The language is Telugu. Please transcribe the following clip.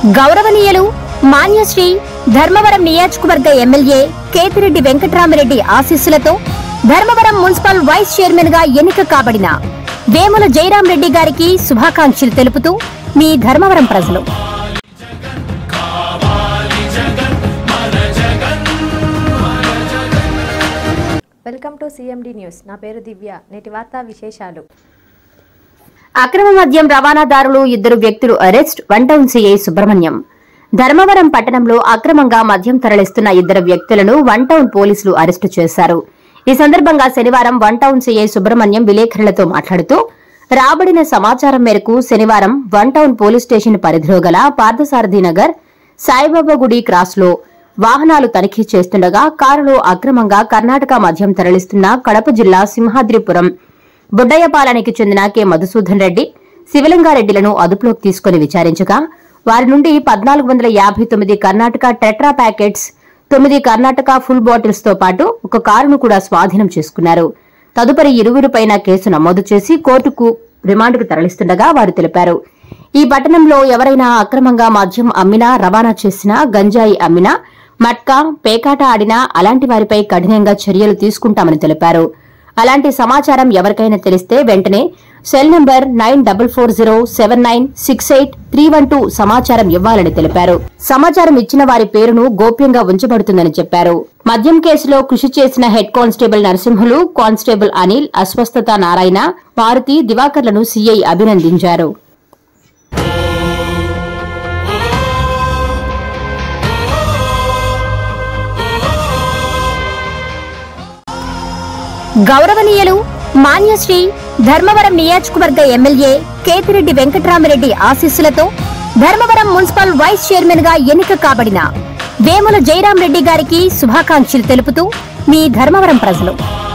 గౌరవనీయులు మాన్యశ్రీ ధర్మవరం నియోజకవర్గ ఎమ్మెల్యే కేతిరెడ్డి వెంకట్రామిరెడ్డి ఆశీస్సులతో ధర్మవరం మున్సిపల్ వైస్ చైర్మన్ గా ఎన్నిక కాబడిన వేముల జయరాం రెడ్డి గారికి శుభాకాంక్షలు తెలుపుతూ మీ ధర్మవరం ప్రజలు వెల్కమ్ టు సిఎండి న్యూస్ నా పేరు దివ్య నేటి వార్తా విశేషాలు అక్రమ మద్యం రవాణాదారులు ఇద్దరు వ్యక్తులు arrest one town CI Subrahmanyam Dharmavaram పట్టణంలో అక్రమంగా మద్యం తరలిస్తున్న ఇద్దరు వ్యక్తులను వన్ టౌన్ పోలీసులు అరెస్టు చేశారు ఈ సందర్భంగా శనివారం వన్ టౌన్ సీఐ సుబ్రహ్మణ్యం విలేకరులతో మాట్లాడుతూ రాబడిన సమాచారం మేరకు శనివారం వన్ టౌన్ పోలీస్ స్టేషన్ పరిధిలో గల పార్థసారథి నగర్ సాయిబాబా గుడి క్రాస్లో వాహనాలు తనిఖీ చేస్తుండగా కారులో అక్రమంగా కర్ణాటక మద్యం తరలిస్తున్న కడప జిల్లా సింహాద్రిపురం బుడ్డయ్యపాలెనికి చెందిన కె మధుసూదన్ రెడ్డి శివలింగారెడ్డిలను అదుపులోకి తీసుకుని విచారించగా వారి నుండి పద్నాలుగు వందల యాభై తొమ్మిది కర్ణాటక టెట్రా ప్యాకెట్స్ తొమ్మిది కర్ణాటక ఫుల్ బాటిల్స్ తో పాటు ఒక కారును కూడా స్వాధీనం చేసుకున్నారు తదుపరి ఇరువురిపైన కేసు నమోదు చేసి కోర్టుకు రిమాండ్కు తరలిస్తుండగా వారు తెలిపారు ఈ పట్టణంలో ఎవరైనా అక్రమంగా మద్యం అమ్మినా రవాణా చేసినా గంజాయి అమ్మినా మట్కా పేకాట ఆడినా అలాంటి వారిపై కఠినంగా చర్యలు తీసుకుంటామని తెలిపారు అలాంటి సమాచారం ఎవరికైనా తెలిస్తే వెంటనే cell number nine double four zero seven nine six eight three one two సమాచారం ఇవ్వాలని తెలిపారు సమాచారం ఇచ్చిన వారి పేరును గోప్యంగా ఉంచబడుతుందని చెప్పారు మద్యం కేసులో కృషి చేసిన head constable Narasimhulu constable Anil అస్వస్థత నారాయణ మారుతి దివాకర్లను సీఐ అభినందించారు గౌరవనీయులు మాన్యశ్రీ ధర్మవరం నియోజకవర్గ ఎమ్మెల్యే కేతిరెడ్డి వెంకట్రామిరెడ్డి ఆశీస్సులతో ధర్మవరం మున్సిపల్ వైస్ చైర్మన్ గా ఎన్నిక కాబడిన వేముల జయరాం రెడ్డి గారికి శుభాకాంక్షలు తెలుపుతూ మీ ధర్మవరం ప్రజలు